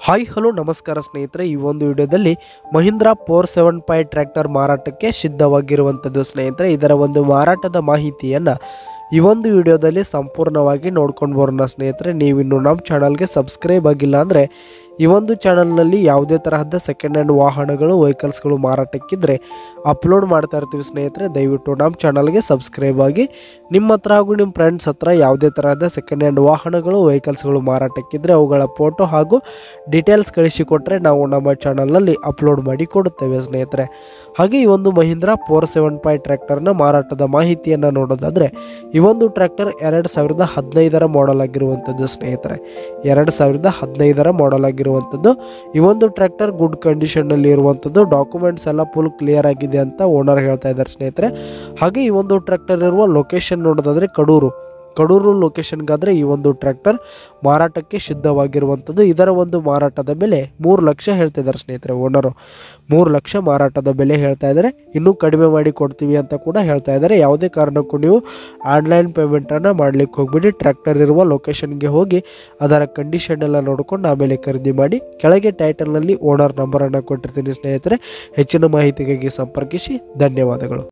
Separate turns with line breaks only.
hi hello ನಮಸ್ಕಾರ ಸ್ನೇಹಿತರೆ ಈ ಒಂದು ವಿಡಿಯೋದಲ್ಲಿ Mahindra four seven five tractor ಮಾರಾಟಕ್ಕೆ ಸಿದ್ಧವಾಗಿರುವಂಥದ್ದು ಸ್ನೇಹಿತರೆ ಇದರ ಒಂದು ಮಾರಾಟದ ಮಾಹಿತಿಯನ್ನು ಈ ಒಂದು ವಿಡಿಯೋದಲ್ಲಿ ಸಂಪೂರ್ಣವಾಗಿ ನೋಡ್ಕೊಂಡು ಬರೋಣ ಸ್ನೇಹಿತರೆ ನೀವಿನ್ನು ನಮ್ಮ ಚಾನಲ್ಗೆ ಸಬ್ಸ್ಕ್ರೈಬ್ ಆಗಿಲ್ಲ ಅಂದರೆ ಈ ಒಂದು ಚಾನಲ್ನಲ್ಲಿ ಯಾವುದೇ ತರಹದ ಸೆಕೆಂಡ್ ಹ್ಯಾಂಡ್ ವಾಹನಗಳು ವೆಹಿಕಲ್ಸ್ಗಳು ಮಾರಾಟಕ್ಕಿದ್ರೆ ಅಪ್ಲೋಡ್ ಮಾಡ್ತಾ ಇರ್ತೀವಿ ಸ್ನೇಹಿತರೆ ದಯವಿಟ್ಟು ನಮ್ಮ ಚಾನಲ್ಗೆ ಸಬ್ಸ್ಕ್ರೈಬ್ ಆಗಿ ನಿಮ್ಮ ಹತ್ರ ಹಾಗೂ ನಿಮ್ಮ ಫ್ರೆಂಡ್ಸ್ ಹತ್ರ ಯಾವುದೇ ತರಹದ ಸೆಕೆಂಡ್ ಹ್ಯಾಂಡ್ ವಾಹನಗಳು ವೆಹಿಕಲ್ಸ್ಗಳು ಮಾರಾಟಕ್ಕಿದ್ರೆ ಅವುಗಳ ಫೋಟೋ ಹಾಗೂ ಡೀಟೇಲ್ಸ್ ಕಳಿಸಿಕೊಟ್ರೆ ನಾವು ನಮ್ಮ ಚಾನಲ್ನಲ್ಲಿ ಅಪ್ಲೋಡ್ ಮಾಡಿ ಕೊಡುತ್ತೇವೆ ಸ್ನೇಹಿತರೆ ಹಾಗೆ ಈ ಒಂದು ಮಹೀಂದ್ರಾ ಫೋರ್ ಸೆವೆನ್ ಫೈವ್ ಟ್ರ್ಯಾಕ್ಟರ್ನ ಮಾರಾಟದ ಮಾಹಿತಿಯನ್ನು ನೋಡೋದಾದರೆ ಈ ಒಂದು ಟ್ರ್ಯಾಕ್ಟರ್ ಎರಡು ಸಾವಿರದ ಹದಿನೈದರ ಮಾಡೆಲ್ ಆಗಿರುವಂಥದ್ದು ಸ್ನೇಹಿತರೆ ಎರಡು ಸಾವಿರದ ಹದಿನೈದರ ಮಾಡೆಲ್ ಆಗಿರುವಂಥದ್ದು ಈ ಒಂದು ಟ್ರ್ಯಾಕ್ಟರ್ ಗುಡ್ ಕಂಡೀಷನ್ನಲ್ಲಿ ಇರುವಂಥದ್ದು ಡಾಕ್ಯುಮೆಂಟ್ಸ್ ಎಲ್ಲ ಫುಲ್ ಕ್ಲಿಯರ್ ಆಗಿದೆ ಅಂತ ಓನರ್ ಹೇಳ್ತಾ ಇದ್ದಾರೆ ಸ್ನೇಹಿತರೆ ಹಾಗೆ ಈ ಒಂದು ಟ್ರ್ಯಾಕ್ಟರ್ ಇರುವ ಲೊಕೇಶನ್ ನೋಡೋದಾದರೆ ಕಡೂರು ಕಡೂರು ಲೊಕೇಶನ್ಗಾದರೆ ಈ ಒಂದು ಟ್ರ್ಯಾಕ್ಟರ್ ಮಾರಾಟಕ್ಕೆ ಸಿದ್ಧವಾಗಿರುವಂಥದ್ದು ಇದರ ಒಂದು ಮಾರಾಟದ ಬೆಲೆ ಮೂರು ಲಕ್ಷ ಹೇಳ್ತಾ ಇದ್ದಾರೆ ಸ್ನೇಹಿತರೆ ಓನರು ಮೂರು ಲಕ್ಷ ಮಾರಾಟದ ಬೆಲೆ ಹೇಳ್ತಾ ಇದ್ದಾರೆ ಇನ್ನೂ ಕಡಿಮೆ ಮಾಡಿ ಕೊಡ್ತೀವಿ ಅಂತ ಕೂಡ ಹೇಳ್ತಾ ಇದ್ದಾರೆ ಯಾವುದೇ ಕಾರಣಕ್ಕೂ ನೀವು ಆನ್ಲೈನ್ ಪೇಮೆಂಟನ್ನು ಮಾಡಲಿಕ್ಕೆ ಹೋಗ್ಬಿಡಿ ಟ್ರ್ಯಾಕ್ಟರ್ ಇರುವ ಲೊಕೇಶನ್ಗೆ ಹೋಗಿ ಅದರ ಕಂಡೀಷನ್ ಎಲ್ಲ ನೋಡ್ಕೊಂಡು ಆಮೇಲೆ ಖರೀದಿ ಮಾಡಿ ಕೆಳಗೆ ಟೈಟಲ್ನಲ್ಲಿ ಓನರ್ ನಂಬರನ್ನು ಕೊಟ್ಟಿರ್ತೀನಿ ಸ್ನೇಹಿತರೆ ಹೆಚ್ಚಿನ ಮಾಹಿತಿಗಾಗಿ ಸಂಪರ್ಕಿಸಿ ಧನ್ಯವಾದಗಳು